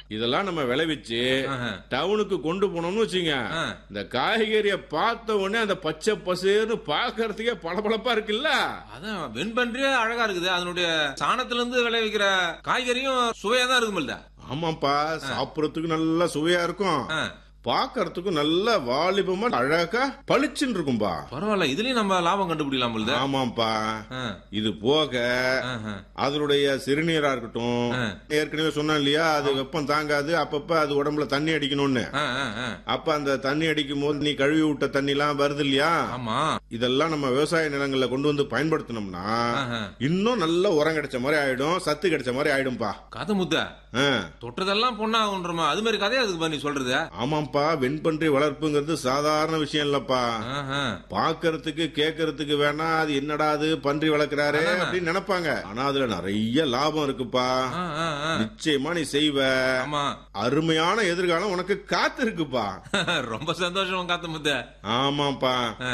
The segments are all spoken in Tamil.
இதெல்லாம் நம்ம விளைவிச்சு ஆஹா. டவுனுக்கு கொண்டு போனோம்னு வச்சுங்க ஆ. இந்த காய்கறியை பார்த்த உடனே அந்த பச்சை பசேர்னு பார்க்கறதுக்கே பளபளப்பா இருக்குல்ல அதான் வெண்பன்றியே அழகா இருக்குது அதனுடைய சாணத்துல இருந்து விளைவிக்கிற காய்கறியும் சுவையா தான் இருக்குமில்ல ஆமாப்பா சாப்பிடறதுக்கு நல்லா சுவையா இருக்கும் ஆ. பார்க்கறதுக்கும் நல்ல வாலிபமா அழகா பளிச்சுன்னு இருக்கும்பா பரவாயில்ல இதுலயும் நம்ம லாபம் கண்டுபிடிக்கலாம் போல ஆமாப்பா ஆ. இது போக ஆஹா. அதனுடைய சிறுநீரா இருக்கட்டும் ஆ. ஏற்கனவே சொன்னேன் இல்லையா அது வெப்பம் தாங்காது அப்பப்ப அது உடம்புல தண்ணி அடிக்கணும்னு ஆ, ஆ, ஆ. அப்ப அந்த தண்ணி அடிக்கும் போது நீ கழுவி விட்ட தண்ணி எல்லாம் வருது இல்லையா ஆமா இதெல்லாம் நம்ம விவசாய நிலங்கள்ல கொண்டு வந்து பயன்படுத்தினோம்னா ஆஹா. இன்னும் நல்ல உரம் கிடைச்ச மாதிரி ஆயிடும் சத்து கிடைச்ச மாதிரி ஆயிடும்பா கதை முத்த ஆ. தொட்டதெல்லாம் பொண்ணாகுன்றமா அது மாதிரி கதையா அதுக்கு பண்ணி சொல்றது ஆமாப்பா வெண்பன்றி வளர்ப்புங்கிறது சாதாரண விஷயம் இல்லப்பா ஆஹா. பாக்குறதுக்கு கேட்கறதுக்கு வேணா அது என்னடா அது பன்றி வளர்க்கறாரு அப்படின்னு நினைப்பாங்க ஆனா அதுல நிறைய லாபம் இருக்குப்பா ஆ, ஆ, ஆ. நிச்சயமா நீ செய்வ ஆமா அருமையான எதிர்காலம் உனக்கு காத்து இருக்குப்பா ரொம்ப சந்தோஷம் காத்த முத்த ஆமாப்பா ஆ.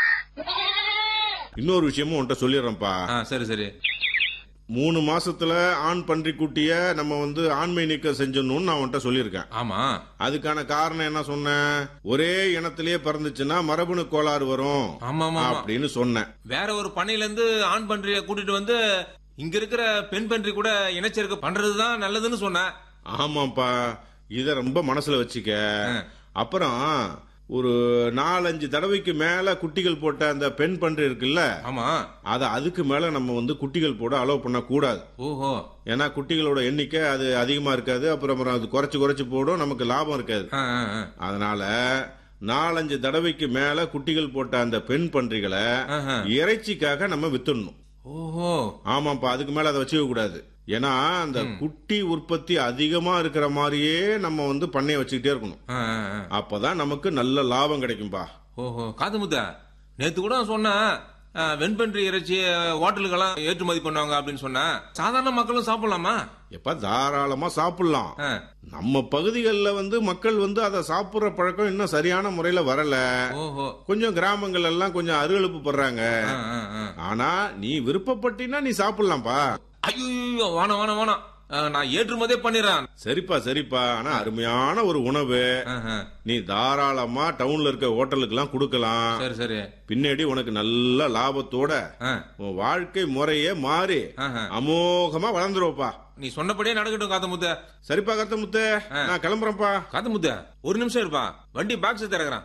இன்னொரு விஷயமும் உன்கிட்ட சொல்லிடுறேன்ப்பா ஆ, சரி சரி மூணு மாசத்துல ஆண் பன்றி குட்டிய நம்ம வந்து ஆண்மை நீக்கம் செஞ்சிடணும்னு நான் உன்கிட்ட சொல்லியிருக்கேன் ஆமா அதுக்கான காரணம் என்ன சொன்னேன் ஒரே இனத்திலேயே பிறந்துச்சுன்னா மரபணு கோளாறு வரும் ஆமா ஆமா ஆமா. அப்படின்னு சொன்னேன் வேற ஒரு பண்ணையில இருந்து ஆண் பன்றிய கூட்டிட்டு வந்து இங்க இருக்கிற பெண் பன்றி கூட இணைச்சேர்க்கை பண்றதுதான் நல்லதுன்னு சொன்னேன் ஆமாப்பா இத ரொம்ப மனசுல வச்சுக்க ஆ. அப்புறம் ஒரு நாலஞ்சு தடவைக்கு மேல குட்டிகள் போட்ட அந்த பெண் பன்றி இருக்குல்ல ஆமா அத அதுக்கு மேல நம்ம வந்து குட்டிகள் போட அலோவ் பண்ண கூடாது ஓஹோ ஏன்னா குட்டிகளோட எண்ணிக்கை அது அதிகமா இருக்காது அப்புறம் அப்புறம் அது குறைச்சு குறைச்சு போடும் நமக்கு லாபம் இருக்காது ஆ, ஆ, ஆ. அதனால நாலஞ்சு தடவைக்கு மேல குட்டிகள் போட்ட அந்த பெண் பன்றிகளை ஆஹா. இறைச்சிக்காக நம்ம வித்துடணும் ஓஹோ ஆமாப்பா அதுக்கு மேல அதை வச்சுக்க கூடாது ஏன்னா அந்த குட்டி உற்பத்தி அதிகமா இருக்கிற மாதிரியே நம்ம வந்து பண்ணைய வச்சுக்கிட்டே இருக்கணும் ஆ, ஆ, ஆ. அப்பதான் நமக்கு நல்ல லாபம் கிடைக்கும்பா ஓஹோ காது முத்த நேத்து கூட சொன்னேன் ஆ, வெண்பன்றி இறைச்சி ஹோட்டலுக்கெல்லாம் ஏற்றுமதி பண்ணுவாங்க அப்படின்னு சொன்னேன் சாதாரண மக்களும் சாப்பிடலாமா எப்ப தாராளமா சாப்பிடலாம் ஆ. நம்ம பகுதிகளில் வந்து மக்கள் வந்து அதை சாப்பிடுற பழக்கம் இன்னும் சரியான முறையில வரல ஓஹோ கொஞ்சம் கிராமங்கள் எல்லாம் கொஞ்சம் அருகழுப்பு படுறாங்க ஆ, ஆ, ஆ. ஆனா நீ விருப்பப்பட்டினா நீ சாப்பிடலாம்ப்பா ஐயோ வேணாம் வேணாம் வேணாம் ஆ, நான் ஏற்றுமதியே பண்ணிடுறேன் சரிப்பா சரிப்பா ஆனா அருமையான ஒரு உணவு ஆஹா. நீ தாராளமா டவுன்ல இருக்க ஹோட்டலுக்கு எல்லாம் கொடுக்கலாம் சரி சரி பின்னாடி உனக்கு நல்ல லாபத்தோட ஆ. உன் வாழ்க்கை முறையே மாறி ஆஹா. அமோகமா வளர்ந்துருவப்பா நீ சொன்னபடியே நடக்கட்டும் காத்த முத்த சரிப்பா கருத்த முத்து நான் கிளம்புறேன்ப்பா காத்த முத்த ஒரு நிமிஷம் இருப்பா வண்டி பாக்ஸ் திறக்கிறான்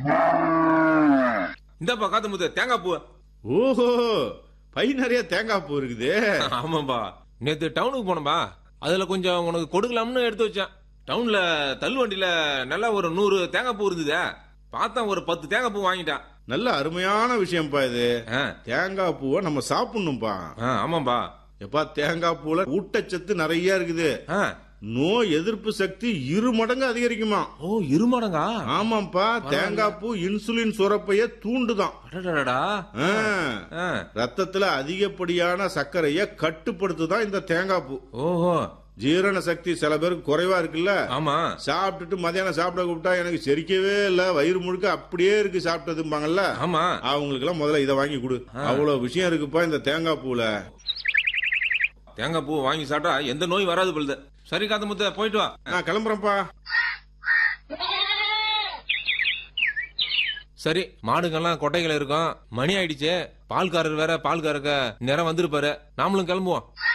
இந்தாப்பா காத்த முத்த தேங்காய் பூ ஓஹோ பை நிறைய தேங்காய் பூ இருக்குது ஆமாம்பா நேத்து டவுனுக்கு போனோம்பா அதுல கொஞ்சம் உனக்கு கொடுக்கலாம்னு எடுத்து வச்சேன் டவுன்ல தள்ளு வண்டியில நல்லா ஒரு நூறு தேங்காய் பூ இருந்ததே பார்த்தா ஒரு பத்து தேங்காய் பூ வாங்கிட்டான் நல்ல அருமையான விஷயம்ப்பா இது ஆ, தேங்காய் பூவை நம்ம சாப்பிடணும்ப்பா ஆ, ஆமாம்பா எப்பா தேங்காய் பூல ஊட்டச்சத்து நிறைய இருக்குது ஆ, நோய் எதிர்ப்பு சக்தி இரு மடங்கு அதிகரிக்குமா ஓ இருமடங்கா ஆமாப்பா தேங்காய் பூ இன்சுலின் சுரப்பைய தூண்டுதான் அடடடடா ஆ. ஆ, ரத்தத்துல அதிகப்படியான சர்க்கரைய கட்டுப்படுத்துதான் இந்த தேங்காய் பூ ஓஹோ ஜீரண சக்தி சில பேருக்கு குறைவா இருக்குல்ல ஆமா சாப்பிட்டுட்டு மதியானம் சாப்பிட கூப்பிட்டா எனக்கு செரிக்கவே இல்ல வயிறு முழுக்க அப்படியே இருக்கு சாப்பிட்டதும்பாங்கல்ல ஆமா அவங்களுக்கு எல்லாம் முதல்ல இதை வாங்கி கொடு அவ்வளவு விஷயம் இருக்குப்பா இந்த தேங்காய் பூல தேங்காய் பூ வாங்கி சாப்பிட்டா எந்த நோய் வராது பொழுது சரி காத்த முத்த போயிட்டு வா நான் கிளம்புறேன்ப்பா சரி மாடுங்கெல்லாம் கொட்டைகள் இருக்கும் மணி ஆயிடுச்சு பால்காரர் வேற பால் கறக்க நேரம் வந்திருப்பாரு நாமளும் கிளம்புவோம்